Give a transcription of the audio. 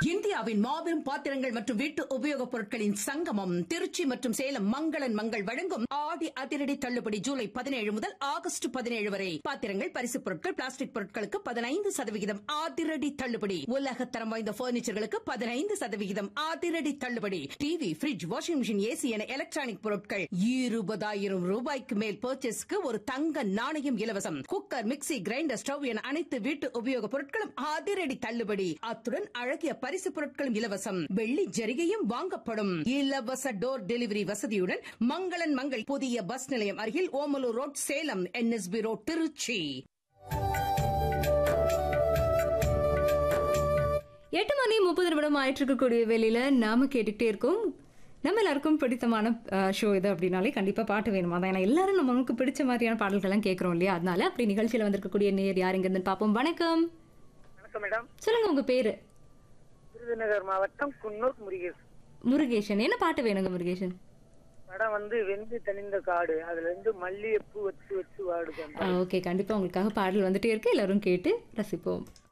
இந்தியாவின் மாபெரும் பாத்திரங்கள் மற்றும் வீட்டு உபயோகப் பொருட்களின் சங்கமம் திருச்சி மற்றும் சேலம் மங்களன் மங்கள் வழங்கும் ஆடி அதிரடி தள்ளுபடி ஜூலை பதினேழு முதல் ஆகஸ்ட் பதினேழு வரை பாத்திரங்கள் பரிசுப் பொருட்கள் பிளாஸ்டிக் பொருட்களுக்கு பதினைந்து சதவிகிதம் அதிரடி தள்ளுபடி உலகத்தரம் வாய்ந்த பர்னிச்சர்களுக்கு பதினைந்து சதவிகிதம் அதிரடி தள்ளுபடி TV fridge washing machine A C என எலக்ட்ரானிக் பொருட்கள் இருபதாயிரம் ரூபாய்க்கு மேல் பர்ச்சேஸ்க்கு ஒரு தங்க நாணயம் இலவசம் குக்கர் மிக்ஸி கிரைண்டர் ஸ்டவ் என அனைத்து வீட்டு உபயோகப் பொருட்களும் அதிரடி தள்ளுபடி அத்துடன் அழகிய பரிசு பொருட்களும் இலவசம் வெள்ளி ஜரிகையும் வாங்கப்படும் இலவச டோர் டெலிவரி வசதியுடன் மங்களன் மங்கள் புதிய பஸ் நிலையம் அருகில் Omalur road Salem N S P road Trichy எட்டு மணி முப்பது நிமிடம் ஆயிட்டு இருக்கக்கூடிய வேலையில நாம கேட்டுக்கிட்டே இருக்கோம் நம்ம எல்லாருக்கும் பிடித்தமான ஷோ இது அப்படின்னாலே கண்டிப்பா பாட்டு வேணுமா தான் ஏன்னா எல்லாரும் நமக்கு பிடிச்ச மாதிரியான பாடல்கள்லாம் கேட்குறோம் இல்லையா அதனால அப்படி நிகழ்ச்சியில வந்திருக்கக்கூடிய நேர் யாருங்கிறது பார்ப்போம் வணக்கம் வணக்கம் மேடம் சொல்லுங்க உங்க பேரு விருதுநகர் மாவட்டம் குன்னூர் முருகேஷ் முருகேசன் என்ன பாட்டு வேணுங்க முருகேசன் படம் வந்து வெந்து தணிந்த காடு அதுல இருந்து மல்லிகைப்பூ வச்சு வச்சு வாடுது ஓகே கண்டிப்பா உங்களுக்காக பாடல் வந்துட்டே இருக்கு எல்லாரும் கேட்டு ரசிப்போம்